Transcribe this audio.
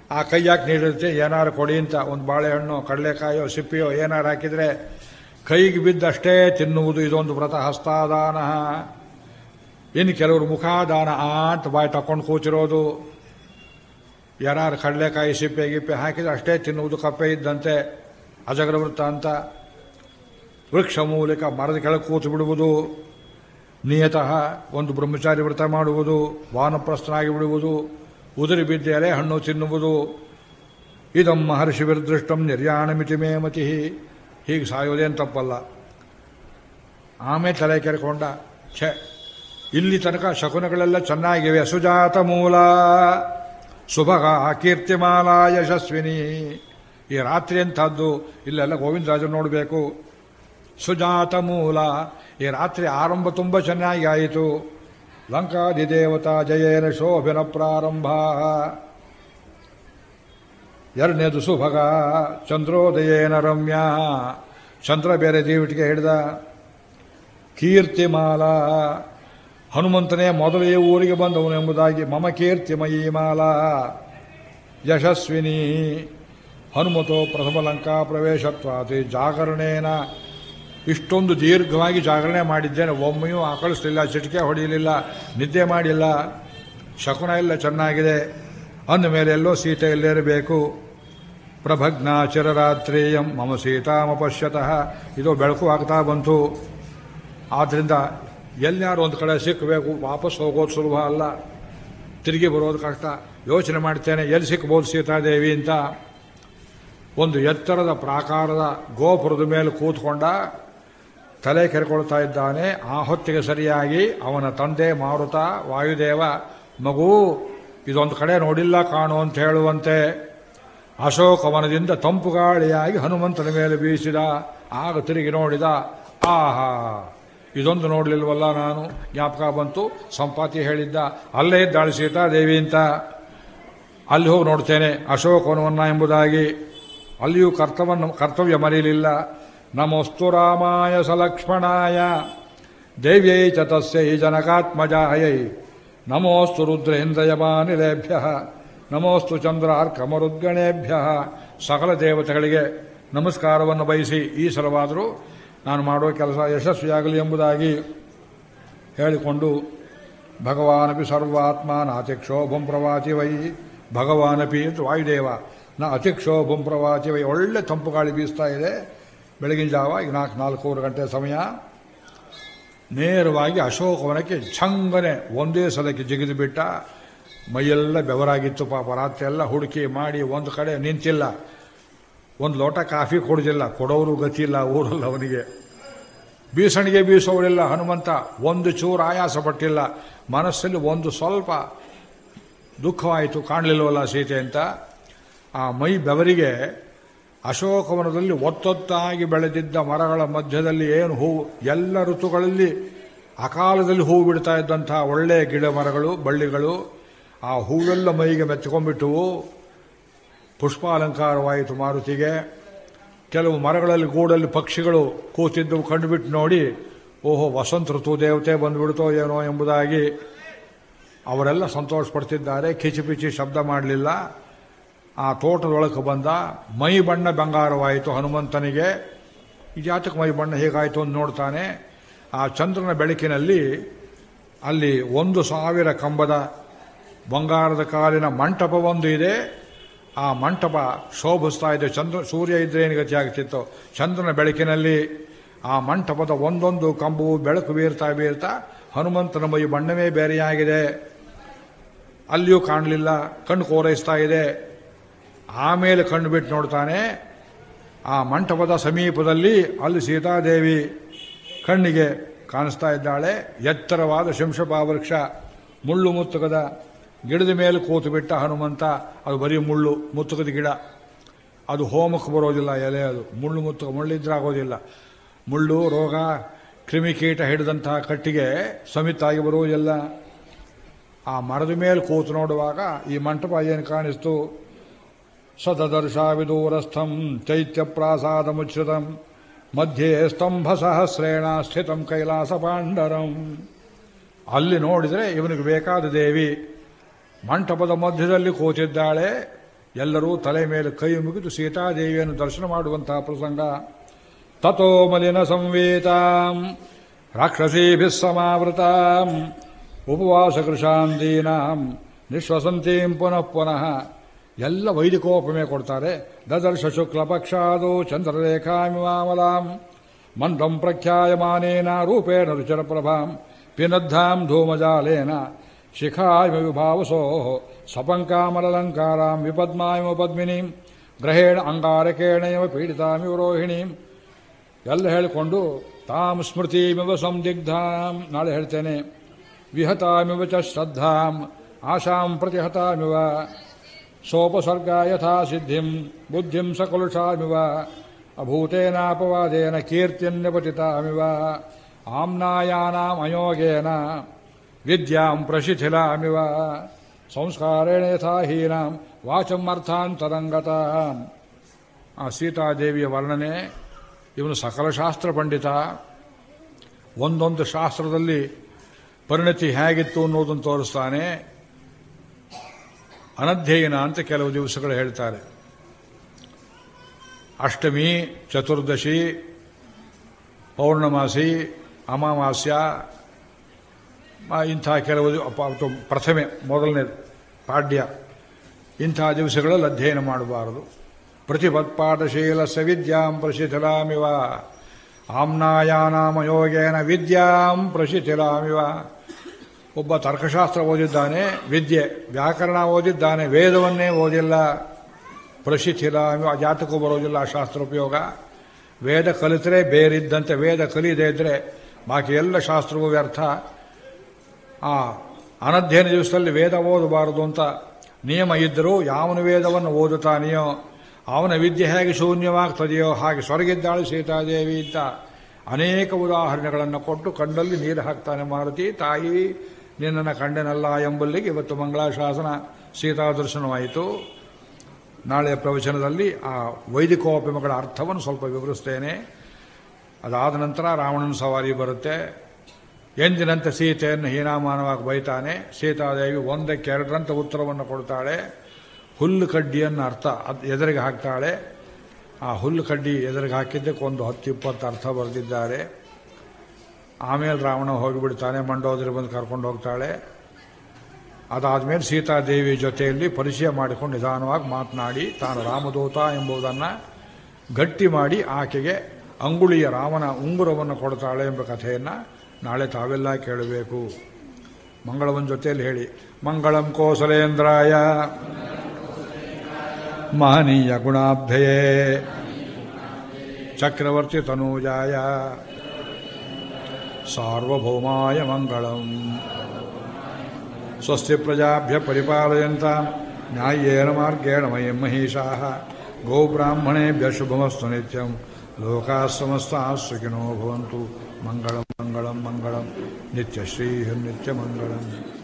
ಆ ಕೈಯಾಕೆ ನೀಡಿರುತ್ತೆ ಏನಾರು ಕೊಡಿ ಅಂತ ಒಂದು ಬಾಳೆಹಣ್ಣು ಕಡಲೆಕಾಯೋ ಸಿಪ್ಪಿಯೋ ಏನಾರು ಹಾಕಿದ್ರೆ ಕೈಗೆ ಬಿದ್ದಷ್ಟೇ ತಿನ್ನುವುದು ಇದೊಂದು ವ್ರತ ಹಸ್ತಾದಾನ ಇನ್ನು ಕೆಲವರು ಮುಖಾದಾನ ಆ ಅಂತ ಬಾಯಿ ತಕೊಂಡು ಕೂತಿರೋದು ಯಾರು ಕಡಲೆಕಾಯಿ ಸಿಪ್ಪೆ ಗಿಪ್ಪೆ ಹಾಕಿದ್ರೆ ಅಷ್ಟೇ ತಿನ್ನುವುದು ಕಪ್ಪೆ ಇದ್ದಂತೆ ಅಜಗರ ವೃತ್ತ ಅಂತ ವೃಕ್ಷ ಮೂಲಕ ಮರದ ಕೆಳಗೆ ಕೂತು ಬಿಡುವುದು ನಿಯತಃ ಒಂದು ಬ್ರಹ್ಮಚಾರಿ ವ್ರತ ಮಾಡುವುದು ವಾನಪ್ರಸ್ಥನಾಗಿ ಬಿಡುವುದು ಉದುರಿ ಬಿದ್ದ ಎಲೆ ಹಣ್ಣು ತಿನ್ನುವುದು ಇದಂ ಮಹರ್ಷಿ ವಿರ್ದೃಷ್ಟಂ ನಿರ್ಯಾಣಮಿತಿ ಮೇ ಮತಿ ಹೀಗೆ ಸಾಯೋದೇನು ತಪ್ಪಲ್ಲ ಆಮೇಲೆ ತಲೆ ಕೆರೆಕೊಂಡ ಛೆ ಇಲ್ಲಿ ತನಕ ಶಕುನಗಳೆಲ್ಲ ಚೆನ್ನಾಗಿವೆ ಸುಜಾತ ಮೂಲ ಸುಭಗ ಕೀರ್ತಿಮಾಲ ಯಶಸ್ವಿನಿ ಈ ರಾತ್ರಿ ಅಂತಹದ್ದು ಇಲ್ಲೆಲ್ಲ ಗೋವಿಂದರಾಜು ನೋಡಬೇಕು ಸುಜಾತ ಮೂಲ ಈ ರಾತ್ರಿ ಆರಂಭ ತುಂಬ ಚೆನ್ನಾಗಿ ಆಯಿತು ಲಂಕಾಧಿದೇವತಾ ಜಯೇನ ಶೋಭಿನ ಪ್ರಾರಂಭ ಎರಡನೇದು ಸುಭಗ ಚಂದ್ರೋದಯೇನ ರಮ್ಯ ಚಂದ್ರ ಬೇರೆ ದೀವಿಟಿಗೆ ಹಿಡಿದ ಕೀರ್ತಿಮಾಲ ಹನುಮಂತನೇ ಮೊದಲೇ ಊರಿಗೆ ಬಂದವನು ಎಂಬುದಾಗಿ ಮಮ ಕೀರ್ತಿಮಯೀ ಮಾಲ ಯಶಸ್ವಿನಿ ಹನುಮತೋ ಪ್ರಥಮ ಲಂಕಾ ಪ್ರವೇಶತ್ವಾತಿ ಜಾಗರಣೇನ ಇಷ್ಟೊಂದು ದೀರ್ಘವಾಗಿ ಜಾಗರಣೆ ಮಾಡಿದ್ದೇನೆ ಒಮ್ಮೆಯೂ ಆಕಳಿಸಲಿಲ್ಲ ಚಿಟಿಕೆ ಹೊಡೆಯಲಿಲ್ಲ ನಿದ್ದೆ ಮಾಡಿಲ್ಲ ಶಕುನ ಎಲ್ಲ ಚೆನ್ನಾಗಿದೆ ಅಂದಮೇಲೆ ಎಲ್ಲೋ ಸೀತೆ ಇಲ್ಲೇರಬೇಕು ಪ್ರಭಗ್ನ ಚಿರರಾತ್ರಿಯಂ ಮಮ ಸೀತಾಮಪಶ್ಯತಃ ಇದು ಬೆಳಕು ಆಗ್ತಾ ಬಂತು ಆದ್ದರಿಂದ ಎಲ್ಲಾರು ಒಂದು ಕಡೆ ಸಿಕ್ಕಬೇಕು ವಾಪಸ್ ಹೋಗೋದು ಸುಲಭ ಅಲ್ಲ ತಿರುಗಿ ಬರೋದು ಕಷ್ಟ ಯೋಚನೆ ಮಾಡ್ತೇನೆ ಎಲ್ಲಿ ಸಿಕ್ಬೋದು ಸೀತಾದೇವಿ ಅಂತ ಒಂದು ಎತ್ತರದ ಪ್ರಾಕಾರದ ಗೋಪುರದ ಮೇಲೆ ಕೂತ್ಕೊಂಡ ತಲೆ ಕೆರೆಕೊಳ್ತಾ ಇದ್ದಾನೆ ಆ ಹೊತ್ತಿಗೆ ಸರಿಯಾಗಿ ಅವನ ತಂದೆ ಮಾರುತ ವಾಯುದೇವ ಮಗು ಇದೊಂದು ಕಡೆ ನೋಡಿಲ್ಲ ಕಾಣು ಅಂತ ಹೇಳುವಂತೆ ಅಶೋಕವನದಿಂದ ತಂಪು ಗಾಳಿಯಾಗಿ ಹನುಮಂತನ ಮೇಲೆ ಬೀಸಿದ ಆಗ ತಿರುಗಿ ನೋಡಿದ ಆಹಾ ಇದೊಂದು ನೋಡಲಿಲ್ವಲ್ಲ ನಾನು ಜ್ಞಾಪಕ ಬಂತು ಸಂಪಾತಿ ಹೇಳಿದ್ದ ಅಲ್ಲೇ ಇದ್ದಾಳೆ ಸೀತಾದೇವಿ ಅಂತ ಅಲ್ಲಿ ಹೋಗಿ ನೋಡ್ತೇನೆ ಅಶೋಕವನವನ್ನ ಎಂಬುದಾಗಿ ಅಲ್ಲಿಯೂ ಕರ್ತವ್ಯ ಕರ್ತವ್ಯ ಮರೆಯಲಿಲ್ಲ ನಮೋಸ್ತು ರಾಮಾಯ ಸಲಕ್ಷ್ಮಣಾಯ ದೇವ್ಯೈ ಚ ತಸ್ಯೈ ಜನಕಾತ್ಮಜಾಯೈ ನಮೋಸ್ತು ರುದ್ರೇಂದ್ರಯಮಾನಿಲೇಭ್ಯ ನಮೋಸ್ತು ಚಂದ್ರಾರ್ಕಮರುದ್ಗಣೇಭ್ಯ ಸಕಲ ದೇವತೆಗಳಿಗೆ ನಮಸ್ಕಾರವನ್ನು ಬಯಸಿ ಈ ಸಲವಾದರೂ ನಾನು ಮಾಡುವ ಕೆಲಸ ಯಶಸ್ವಿಯಾಗಲಿ ಎಂಬುದಾಗಿ ಹೇಳಿಕೊಂಡು ಭಗವಾನಪಿ ಸರ್ವಾತ್ಮ ನಾತಿಕ್ಷೋಭಂ ಪ್ರವಾಚಿ ವೈ ಭಗವಾನಪಿ ಅಂತ ವಾಯುದೇವ ನಾ ಅತಿಕ್ಷೋಭಂ ಪ್ರವಾಚಿ ವೈ ಒಳ್ಳೆ ತಂಪು ಗಾಳಿ ಬೀಸ್ತಾ ಇದೆ ಬೆಳಗಿನ ಜಾವ ಈಗ ನಾಲ್ಕು ನಾಲ್ಕೂವರೆ ಗಂಟೆ ಸಮಯ ನೇರವಾಗಿ ಅಶೋಕವನಕ್ಕೆ ಛಂಗನೆ ಒಂದೇ ಸಲಕ್ಕೆ ಜಿಗಿದು ಬಿಟ್ಟ ಮೈಯೆಲ್ಲ ಬೆವರಾಗಿತ್ತು ಪಾಪ ರಾತ್ರಿ ಎಲ್ಲ ಹುಡುಕಿ ಮಾಡಿ ಒಂದು ಕಡೆ ನಿಂತಿಲ್ಲ ಒಂದು ಲೋಟ ಕಾಫಿ ಕೊಡೋದಿಲ್ಲ ಕೊಡೋರು ಗತಿಯಿಲ್ಲ ಊರಲ್ಲಿ ಅವನಿಗೆ ಬೀಸಣಿಗೆ ಬೀಸೋರಿಲ್ಲ ಹನುಮಂತ ಒಂದು ಚೂರು ಆಯಾಸ ಪಟ್ಟಿಲ್ಲ ಮನಸ್ಸಲ್ಲಿ ಒಂದು ಸ್ವಲ್ಪ ದುಃಖವಾಯಿತು ಕಾಣಲಿಲ್ವಲ್ಲ ಸೀತೆ ಅಂತ ಆ ಮೈ ಬೆವರಿಗೆ ಅಶೋಕವನದಲ್ಲಿ ಒತ್ತೊತ್ತಾಗಿ ಬೆಳೆದಿದ್ದ ಮರಗಳ ಮಧ್ಯದಲ್ಲಿ ಏನು ಹೂವು ಎಲ್ಲ ಋತುಗಳಲ್ಲಿ ಅಕಾಲದಲ್ಲಿ ಹೂವು ಬಿಡ್ತಾ ಇದ್ದಂತಹ ಒಳ್ಳೆಯ ಗಿಡ ಮರಗಳು ಬಳ್ಳಿಗಳು ಆ ಹೂವೆಲ್ಲ ಮೈಗೆ ಮೆತ್ತಿಕೊಂಡ್ಬಿಟ್ಟವು ಪುಷ್ಪಾಲಂಕಾರವಾಯಿತು ಮಾರುತಿಗೆ ಕೆಲವು ಮರಗಳಲ್ಲಿ ಗೂಡಲ್ಲಿ ಪಕ್ಷಿಗಳು ಕೂತಿದ್ದವು ಕಂಡುಬಿಟ್ಟು ನೋಡಿ ಓಹೋ ವಸಂತ ಋತು ದೇವತೆ ಬಂದ್ಬಿಡ್ತೋ ಏನೋ ಎಂಬುದಾಗಿ ಅವರೆಲ್ಲ ಸಂತೋಷ ಪಡ್ತಿದ್ದಾರೆ ಕಿಚಿಪಿಚಿ ಶಬ್ದ ಮಾಡಲಿಲ್ಲ ಆ ತೋಟದೊಳಗೆ ಬಂದ ಮೈ ಬಣ್ಣ ಬಂಗಾರವಾಯಿತು ಹನುಮಂತನಿಗೆ ಜಾತಕ ಮೈ ಬಣ್ಣ ಹೇಗಾಯಿತು ಅಂತ ನೋಡ್ತಾನೆ ಆ ಚಂದ್ರನ ಬೆಳಕಿನಲ್ಲಿ ಅಲ್ಲಿ ಒಂದು ಸಾವಿರ ಕಂಬದ ಬಂಗಾರದ ಕಾಲಿನ ಮಂಟಪವೊಂದು ಇದೆ ಆ ಮಂಟಪ ಶೋಭಿಸ್ತಾ ಇದೆ ಚಂದ್ರ ಸೂರ್ಯ ಇದ್ರೆ ಏನು ಗತಿ ಆಗ್ತಿತ್ತು ಚಂದ್ರನ ಬೆಳಕಿನಲ್ಲಿ ಆ ಮಂಟಪದ ಒಂದೊಂದು ಕಂಬವು ಬೆಳಕು ಬೀರ್ತಾ ಬೀರ್ತಾ ಹನುಮಂತನ ಮೈ ಬಣ್ಣವೇ ಬೇರೆಯಾಗಿದೆ ಅಲ್ಲಿಯೂ ಕಾಣಲಿಲ್ಲ ಕಣ್ಣು ಕೋರೈಸ್ತಾ ಇದೆ ಆಮೇಲೆ ಕಣ್ಣು ಬಿಟ್ಟು ನೋಡ್ತಾನೆ ಆ ಮಂಟಪದ ಸಮೀಪದಲ್ಲಿ ಅಲ್ಲಿ ಸೀತಾದೇವಿ ಕಣ್ಣಿಗೆ ಕಾಣಿಸ್ತಾ ಇದ್ದಾಳೆ ಎತ್ತರವಾದ ಶಂಶಪಾವೃಕ್ಷ ಮುಳ್ಳು ಮುತ್ತುಕದ ಗಿಡದ ಮೇಲೆ ಕೂತು ಬಿಟ್ಟ ಹನುಮಂತ ಅದು ಬರೀ ಮುಳ್ಳು ಮುತ್ತುಕದ ಗಿಡ ಅದು ಹೋಮಕ್ಕೆ ಬರೋದಿಲ್ಲ ಎಲೆ ಅದು ಮುಳ್ಳು ಮುತ್ತುಕ ಮುಳ್ಳಿದ್ರೆ ಆಗೋದಿಲ್ಲ ಮುಳ್ಳು ರೋಗ ಕ್ರಿಮಿಕೀಟ ಹಿಡಿದಂತಹ ಕಟ್ಟಿಗೆ ಸಮಿತಾಗಿ ಬರುವುದಿಲ್ಲ ಆ ಮರದ ಮೇಲೆ ಕೂತು ನೋಡುವಾಗ ಈ ಮಂಟಪ ಏನು ಕಾಣಿಸ್ತು ಸತದರ್ಶಾವಿದೂರಸ್ಥಂ ಚೈತ್ಯ ಪ್ರಾಸಾದ ಮುಚ್ಛ್ರಿತಂ ಮಧ್ಯೆ ಸ್ತಂಭ ಸಹಸ್ರೇಣ ಸ್ಥಿತಂ ಕೈಲಾಸ ಪಾಂಡರಂ ಅಲ್ಲಿ ನೋಡಿದರೆ ಇವನಿಗೆ ಬೇಕಾದ ದೇವಿ ಮಂಟಪದ ಮಧ್ಯದಲ್ಲಿ ಕೂತಿದ್ದಾಳೆ ಎಲ್ಲರೂ ತಲೆ ಮೇಲೆ ಕೈ ಮುಗಿದು ಸೀತಾದೇವಿಯನ್ನು ದರ್ಶನ ಮಾಡುವಂತಹ ಪ್ರಸಂಗ ತಥೋ ಮಲಿನ ಸಂವೇತಾಂ ರಾಕ್ಷಸೀಭಿಃ ಸಮಾವೃತಾಂ ಉಪವಾಸ ಕೃಷಾಂದೀನಾಂ ನಿಶ್ವಸಂತೀಂ ಪುನಃ ಪುನಃ ಎಲ್ಲ ವೈದಿಕೋಪಮೆ ಕೊಡ್ತಾರೆ ದದರ್ಶ ಶುಕ್ಲ ಪಕ್ಷಾದೋ ಚಂದ್ರರೇಖಾಮಿಮಾಮಲಾಂ ಮಂದಂ ಪ್ರಖ್ಯಾಯಮಾನೇನ ರೂಪೇಣ ರುಚಿರಪ್ರಭಾಂ ಪಿನದ್ಧಾಂ ಧೂಮಜಾಲೇನ ಶಿಖಾಯಮ ವಿಭಾವಸೋ ಸಪಂಕಾಮಲಂಕಾರಾಂ ವಿಪದ್ಮಾಯಮ ಪದ್ಮಿನೀಂ ಗ್ರಹೇಣ ಅಂಗಾರಕೇಣಯವ ಪೀಡಿತಾಮಿವ ರೋಹಿಣೀಂ ಎಲ್ಲ ಹೇಳಿಕೊಂಡು ತಾಂ ಸ್ಮೃತಿಮಿವ ಸಂದಿಗ್ಧಾಂ ನಾಳೆ ಹೇಳ್ತೇನೆ ವಿಹತಾಮಿವ ಚ ಶ್ರದ್ಧಾಂ ಆಶಾಂ ಪ್ರತಿಹತಾಮಿವ ಸೋಪಸರ್ಗ ಯಥಾ ಸಿದ್ಧಿಂ ಬುದ್ಧಿಂ ಸಕಲುಷಾಮಿವ ಅಭೂತೇನಾಪವಾದೇನ ಕೀರ್ತಿನ್ಯಪತಿತಾಮಿವ ಆಮ್ನಾಯಾನಾಂ ಅಯೋಗೇನ ವಿದ್ಯಾಂ ಪ್ರಶಿಥಿಲಾಮಿವ ಸಂಸ್ಕಾರೇಣ ಯಥಾ ಹೀನಾಂ ವಾಚಂ ಅರ್ಥಾಂತರಂಗತ ಆ ಸೀತಾದೇವಿಯ ವರ್ಣನೆ ಇವನು ಸಕಲ ಶಾಸ್ತ್ರ ಪಂಡಿತ ಒಂದೊಂದು ಶಾಸ್ತ್ರದಲ್ಲಿ ಪರಿಣತಿ ಹೇಗಿತ್ತು ಅನ್ನೋದನ್ನು ತೋರಿಸ್ತಾನೆ ಅನಧ್ಯಯನ ಅಂತ ಕೆಲವು ದಿವಸಗಳು ಹೇಳ್ತಾರೆ ಅಷ್ಟಮಿ ಚತುರ್ದಶಿ ಪೌರ್ಣಮಾಸಿ ಅಮಾವಾಸ್ಯ ಆ, ಇಂಥ ಕೆಲವು ದಿವ- ಅಪ- ಅಥವಾ ಪ್ರಥಮೆ ಮೊದಲನೇ ಪಾಡ್ಯ ಇಂಥ ದಿವಸಗಳಲ್ಲಿ ಅಧ್ಯಯನ ಮಾಡಬಾರದು ಪ್ರತಿಪತ್ಪಾಠಶೀಲ ಸವಿದ್ಯಾಂ ಪ್ರಶಿಥಿಲಾಮಿವ ಆಮ್ನಾಯಾನಾಮ ಯೋಗೇನ ವಿದ್ಯಾಂ ಪ್ರಶಿಥಿಲಾಮಿವ ಒಬ್ಬ ತರ್ಕಶಾಸ್ತ್ರ ಓದಿದ್ದಾನೆ ವಿದ್ಯೆ ವ್ಯಾಕರಣ ಓದಿದ್ದಾನೆ ವೇದವನ್ನೇ ಓದಿಲ್ಲ ಪ್ರಶಿಥಿಲ ಜಾತಕ್ಕೂ ಬರೋದಿಲ್ಲ ಆ ಶಾಸ್ತ್ರ ಉಪಯೋಗ ವೇದ ಕಲಿತರೆ ಬೇರಿದ್ದಂತೆ ವೇದ ಕಲಿಯದೇ ಇದ್ರೆ ಬಾಕಿ ಎಲ್ಲ ಶಾಸ್ತ್ರವೂ ವ್ಯರ್ಥ ಆ ಅನಧ್ಯಯನ ದಿವಸದಲ್ಲಿ ವೇದ ಓದಬಾರದು ಅಂತ ನಿಯಮ ಇದ್ದರೂ ಯಾವನ ವೇದವನ್ನು ಓದುತ್ತಾನೆಯೋ ಅವನ ವಿದ್ಯೆ ಹೇಗೆ ಶೂನ್ಯವಾಗ್ತದೆಯೋ ಹಾಗೆ ಸ್ವರ್ಗಿದ್ದಾಳು ಸೀತಾದೇವಿ ಅಂತ ಅನೇಕ ಉದಾಹರಣೆಗಳನ್ನು ಕೊಟ್ಟು ಕಣ್ಣಲ್ಲಿ ನೀರು ಹಾಕ್ತಾನೆ ಮಾರುತಿ ತಾಯಿ ನಿನ್ನನ್ನು ಕಂಡನಲ್ಲ ಎಂಬಲ್ಲಿಗೆ ಇವತ್ತು ಮಂಗಳಾಶಾಸನ ಸೀತಾ ದರ್ಶನವಾಯಿತು ನಾಳೆಯ ಪ್ರವಚನದಲ್ಲಿ ಆ ವೈದಿಕೋಪಮಗಳ ಅರ್ಥವನ್ನು ಸ್ವಲ್ಪ ವಿವರಿಸ್ತೇನೆ ಅದಾದ ನಂತರ ರಾವಣನ ಸವಾರಿ ಬರುತ್ತೆ ಎಂದಿನಂತೆ ಸೀತೆಯನ್ನು ಹೀನಾಮಾನವಾಗಿ ಬೈತಾನೆ ಸೀತಾದೇವಿ ಒಂದಕ್ಕೆ ಎರಡರಂತೆ ಉತ್ತರವನ್ನು ಕೊಡ್ತಾಳೆ ಹುಲ್ಲು ಕಡ್ಡಿಯನ್ನು ಅರ್ಥ ಅದ್ ಎದುರಿಗೆ ಹಾಕ್ತಾಳೆ ಆ ಹುಲ್ಲು ಕಡ್ಡಿ ಎದುರಿಗೆ ಹಾಕಿದ್ದಕ್ಕೆ ಒಂದು ಹತ್ತು ಇಪ್ಪತ್ತು ಅರ್ಥ ಬರೆದಿದ್ದಾರೆ ಆಮೇಲೆ ರಾವಣ ಹೋಗಿಬಿಡ್ತಾನೆ ಮಂಡೋದರಿ ಬಂದು ಕರ್ಕೊಂಡು ಹೋಗ್ತಾಳೆ ಅದಾದಮೇಲೆ ಸೀತಾದೇವಿ ಜೊತೆಯಲ್ಲಿ ಪರಿಚಯ ಮಾಡಿಕೊಂಡು ನಿಧಾನವಾಗಿ ಮಾತನಾಡಿ ತಾನು ರಾಮದೂತ ಎಂಬುದನ್ನು ಗಟ್ಟಿ ಮಾಡಿ ಆಕೆಗೆ ಅಂಗುಳಿಯ ರಾಮನ ಉಂಗುರವನ್ನು ಕೊಡ್ತಾಳೆ ಎಂಬ ಕಥೆಯನ್ನು ನಾಳೆ ತಾವೆಲ್ಲ ಕೇಳಬೇಕು ಮಂಗಳವನ ಜೊತೆಯಲ್ಲಿ ಹೇಳಿ ಮಂಗಳಂ ಕೋಸಲೇಂದ್ರಾಯ ಮಹನೀಯ ಗುಣಾಭ್ಯಯೇ ಚಕ್ರವರ್ತಿ ತನೂಜಾಯ ಸಾರ್ವಭೌಮಾಯ ಮಂಗಳಂ ಸ್ವಸ್ತಿ ಪ್ರಜಾಭ್ಯ ಪರಿಪಾಲಯಂತ ನ್ಯಾಯೇನ ಮಾರ್ಗೇಣ ಮಯಂ ಮಹಿಷಾಃ ಗೋಬ್ರಾಹ್ಮಣೇಭ್ಯ ಶುಭಮಸ್ತು ನಿತ್ಯಂ ಲೋಕಾಃ ಸಮಸ್ತಾಃ ಸುಖಿನೋ ಭವಂತು ಮಂಗಳಂ ಮಂಗಳಂ ಮಂಗಳಂ ನಿತ್ಯಶ್ರೀ ನಿತ್ಯಮಂಗಳಂ